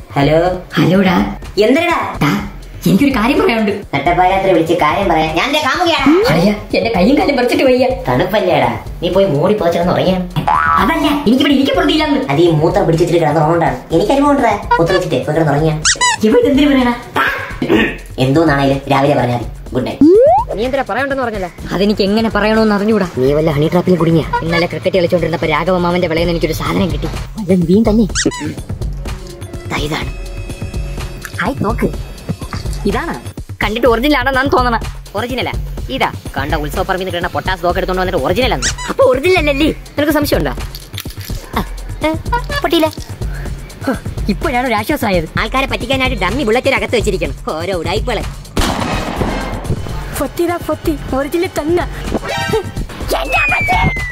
hello ഹലോടാ എന്തരടാ ടാ, എനിക്കൊരു കാര്യം പറയാനുണ്ട് നട്ടപ്പാരാത്രി വിളിച്ച് കാര്യം പറയാൻ ഞാൻ ദേ കാമുകയാണ് അളിയ എന്റെ കയ്യും കാലും പറിച്ചിട്ട് വയ്യ തണുപ്പല്ലേടാ നീ പോയി മൂടി പോച്ചിരുന്ന് ഉറങ്ങിയാണ് അതല്ല എനിക്കിവിടെ ഇരിക്കപ്പെടുത്തില്ലെന്ന് അത് ഈ മൂത്രം പിടിച്ചിട്ട് കിടന്നുകൊണ്ടാണ് എനിക്ക് അനുഭവം ഉണ്ടാ മൂത്രം വെച്ചിട്ട് പോയി കിടന്നുറങ്ങിയാണ് ഇവിടെ എന്തിനു പറയണ എന്തോന്നാണേലും രാവിലെ പറഞ്ഞാൽ ഗുഡ് നൈറ്റ് നീ എന്തിനാ പറയണ്ടെന്ന് പറഞ്ഞല്ലേ അതെനിക്ക് എങ്ങനെ പറയണമെന്ന് അറിഞ്ഞൂടാ നീ വല്ല ഹണി ട്രാപ്പിൽ കുടുങ്ങിയ ഇന്നലെ ക്രിക്കറ്റ് കളിച്ചോണ്ടിരുന്നപ്പോ രാഘവ മാമന്റെ വിളയിൽ നിന്ന് എനിക്കൊരു സാധനം കിട്ടി അത് വീൺ തന്നെ ദാ ഇതാണ് ഹായ് നോക്ക് ഇതാണ് കണ്ടിട്ട് ഒറിജിനൽ ആണെന്നാണ് തോന്നണ ഒറിജിനലാ ഇതാ കണ്ട ഉത്സവ പറമ്പിൽ നിന്ന് കിട്ടുന്ന പൊട്ടാസ് തോക്ക് എടുത്തോണ്ട് വന്നിട്ട് ഒറിജിനൽ ആണ് അപ്പൊ ഒറിജിനൽ അല്ലല്ലേ നിനക്ക് സംശയമുണ്ടോ പൊട്ടിയില്ല ഇപ്പോഴാണ് ഒരു ആശ്വാസമായത് ആൾക്കാരെ പറ്റിക്കാനായിട്ട് ഡമ്മി ബുള്ളറ്റ് അകത്ത് വെച്ചിരിക്കണം ഓരോ ഉടായിപ്പളെ പൊത്തിതാ പൊത്തി ഒറിജിനൽ തന്നെ